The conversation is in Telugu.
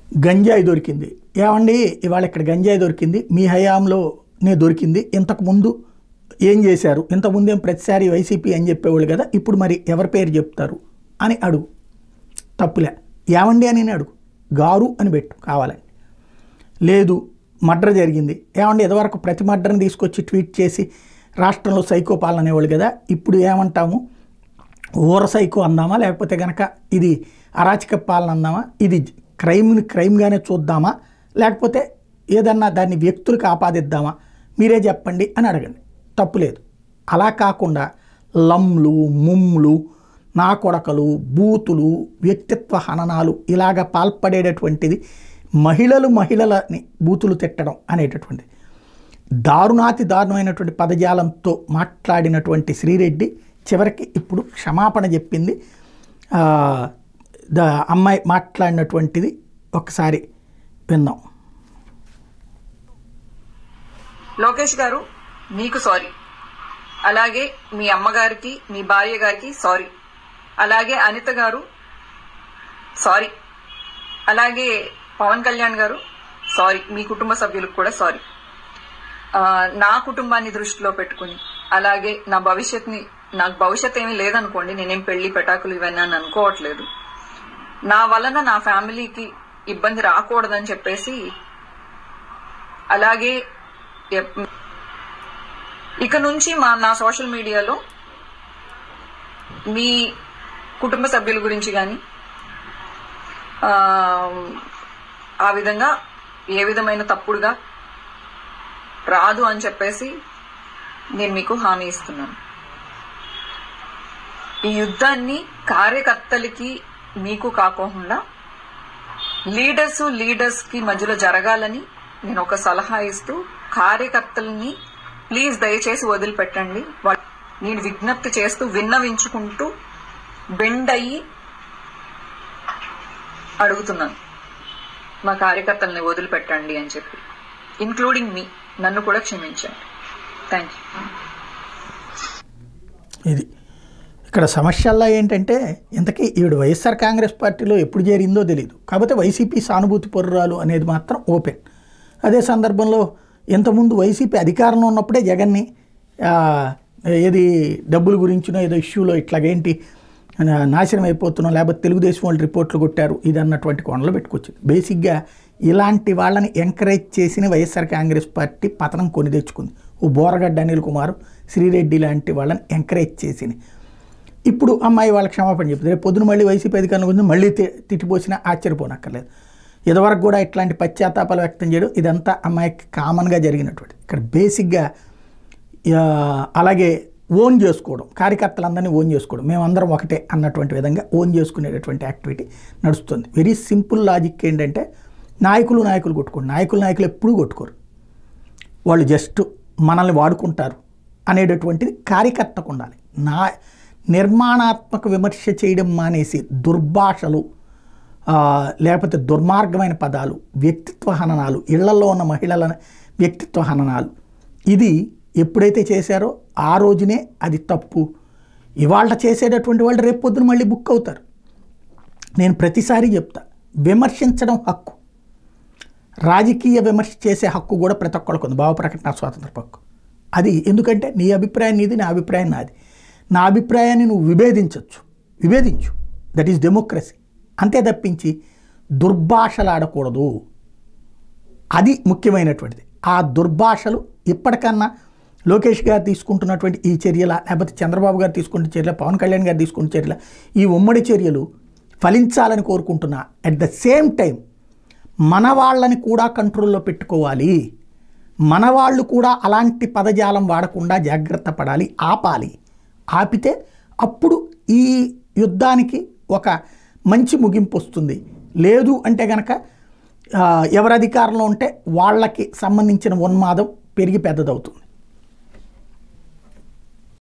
గంజాయి దొరికింది ఏమండి ఇవాళ ఇక్కడ గంజాయి దొరికింది మీ హయాంలోనే దొరికింది ఇంతకు ముందు ఏం చేశారు ఇంతకుముందు ఏం ప్రతిసారి వైసీపీ అని చెప్పేవాళ్ళు కదా ఇప్పుడు మరి ఎవరి పేరు చెప్తారు అని అడుగు తప్పులే ఏమండి అని నేను అడుగు గారు అని పెట్టు కావాలని లేదు మర్డర్ జరిగింది ఏమండి ఇదివరకు ప్రతి మర్డర్ని తీసుకొచ్చి ట్వీట్ చేసి రాష్ట్రంలో సైకో పాలన అనేవాళ్ళు కదా ఇప్పుడు ఏమంటాము ఊర సైకో అందామా లేకపోతే కనుక ఇది అరాచక పాలన అందామా ఇది క్రైమ్ని క్రైమ్గానే చూద్దామా లేకపోతే ఏదన్నా దాన్ని వ్యక్తులకు ఆపాదిద్దామా మీరే చెప్పండి అని అడగండి తప్పులేదు అలా కాకుండా లమ్లు ముమ్లు నా కొడకలు బూతులు వ్యక్తిత్వ హననాలు ఇలాగ పాల్పడేటటువంటిది మహిళలు మహిళలని బూతులు తిట్టడం అనేటటువంటిది దారుణాతి దారుణమైనటువంటి పదజాలంతో మాట్లాడినటువంటి శ్రీరెడ్డి చివరికి ఇప్పుడు క్షమాపణ చెప్పింది ఆ, ద అమ్మాయి మాట్లాడినటువంటిది ఒకసారి విందాం లోకేష్ గారు మీకు సారీ అలాగే మీ అమ్మగారికి మీ భార్య గారికి సారీ అలాగే అనిత గారు సారీ అలాగే పవన్ కళ్యాణ్ గారు సారీ మీ కుటుంబ సభ్యులకు కూడా సారీ ఆ, నా కుటుంబాన్ని దృష్టిలో పెట్టుకుని అలాగే నా భవిష్యత్ని నాకు భవిష్యత్ ఏమీ లేదనుకోండి నేనేం పెళ్లి పెటాకులు ఇవన్నీ అని అనుకోవట్లేదు నా వలన నా ఫ్యామిలీకి ఇబ్బంది రాకూడదని చెప్పేసి అలాగే ఎప్- ఇక నుంచి మా నా సోషల్ మీడియాలో మీ కుటుంబ సభ్యుల గురించి కానీ ఆ విధంగా ఏ విధమైన తప్పుడుగా రాదు అని చెప్పేసి నేను మీకు హామీ ఇస్తున్నాను ఈ యుద్ధాన్ని కార్యకర్తలకి మీకు కాకోకుండా లీడర్స్ లీడర్స్ కి మధ్యలో జరగాలని నేను ఒక సలహా ఇస్తూ కార్యకర్తల్ని ప్లీజ్ దయచేసి వదిలిపెట్టండి వాళ్ళ- నేను విజ్ఞప్తి చేస్తూ విన్నవించుకుంటూ బెండ్ అయ్యి అడుగుతున్నాను మా కార్యకర్తల్ని వదిలిపెట్టండి అని చెప్పి ఇన్క్లూడింగ్ మీ నన్ను కూడా క్షమించండి థ్యాంక్ యూ ఇది ఇక్కడ సమస్యల్లో ఏంటంటే ఇంతకీ ఈవిడ వైఎస్ఆర్ కాంగ్రెస్ పార్టీలో ఎప్పుడు చేరిందో తెలియదు కాకపోతే వైసీపీ సానుభూతి పొర్రాలు అనేది మాత్రం ఓపెన్ అదే సందర్భంలో ఇంతకుముందు వైసీపీ అధికారంలో ఉన్నప్పుడే జగన్ని ఆ, ఏది డబ్బుల గురించినో ఏదో ఇష్యూలో ఇట్లాగేంటి నా- నాశనం అయిపోతున్నాం లేకపోతే తెలుగుదేశం వాళ్ళు రిపోర్ట్లు కొట్టారు ఇది అన్నటువంటి కొండలు పెట్టుకొచ్చింది బేసిక్గా ఇలాంటి వాళ్ళని ఎంకరేజ్ చేసిన వైఎస్ఆర్ కాంగ్రెస్ పార్టీ పతనం కొని తెచ్చుకుంది ఓ బోరగడ్డ అనిల్ కుమార్ శ్రీరెడ్డి లాంటి వాళ్ళని ఎంకరేజ్ చేసింది ఇప్పుడు అమ్మాయి వాళ్ళకి క్షమాపణ చెప్తుంది రేపు పొద్దున మళ్ళీ వైసీపీ అధికారంలో గురించి మళ్ళీ తి- తిట్టిపోసినా ఆశ్చర్యపోనక్కర్లేదు ఇదివరకు కూడా ఇట్లాంటి పశ్చాత్తాపాలు వ్యక్తం చేయడం ఇదంతా అమ్మాయికి కామన్గా జరిగినటువంటి ఇక్కడ బేసిక్గా ఆ, అలాగే ఓన్ చేసుకోవడం కార్యకర్తలందరినీ ఓన్ చేసుకోవడం మేమందరం ఒకటే అన్నటువంటి విధంగా ఓన్ చేసుకునేటటువంటి యాక్టివిటీ నడుస్తుంది వెరీ సింపుల్ లాజిక్ ఏంటంటే నాయకులు నాయకులు కొట్టుకోండి నాయకులు నాయకులు ఎప్పుడూ కొట్టుకోరు వాళ్ళు జస్ట్ మనల్ని వాడుకుంటారు అనేటటువంటిది కార్యకర్తకు ఉండాలి నా నిర్మాణాత్మక విమర్శ చేయడం మానేసి దుర్భాషలు ఆ, లేకపోతే దుర్మార్గమైన పదాలు వ్యక్తిత్వ హననాలు ఇళ్లలో ఉన్న మహిళల వ్యక్తిత్వ హననాలు ఇది ఎప్పుడైతే చేశారో ఆ రోజునే అది తప్పు ఇవాళ చేసేటటువంటి వాళ్ళు రేపు పొద్దున మళ్ళీ బుక్ అవుతారు నేను ప్రతిసారి చెప్తా విమర్శించడం హక్కు రాజకీయ విమర్శ చేసే హక్కు కూడా ప్రతి ఒక్కరికి ఉంది భావ ప్రకటన స్వాతంత్ర హక్కు అది ఎందుకంటే నీ అభిప్రాయం నీది నా అభిప్రాయం నాది నా అభిప్రాయాన్ని నువ్వు విభేదించవచ్చు విభేదించు దట్ ఈస్ డెమోక్రసీ అంతే తప్పించి దుర్భాషలాడకూడదు అది ముఖ్యమైనటువంటిది ఆ దుర్భాషలు ఇప్పటికన్నా లోకేష్ గారు తీసుకుంటున్నటువంటి ఈ చర్యల లేకపోతే చంద్రబాబు గారు తీసుకుంటున్న చర్యల పవన్ కళ్యాణ్ గారు తీసుకుంటున్న చర్యల ఈ ఉమ్మడి చర్యలు ఫలించాలని కోరుకుంటున్నా అట్ ద సేమ్ టైం మన వాళ్ళని కూడా కంట్రోల్లో పెట్టుకోవాలి మన వాళ్ళు కూడా అలాంటి పదజాలం వాడకుండా జాగ్రత్త పడాలి ఆపాలి ఆపితే అప్పుడు ఈ యుద్ధానికి ఒక మంచి ముగింపు వస్తుంది లేదు అంటే గనక ఆ, ఎవరు అధికారంలో ఉంటే వాళ్ళకి సంబంధించిన ఉన్మాదం పెరిగి పెద్దదవుతుంది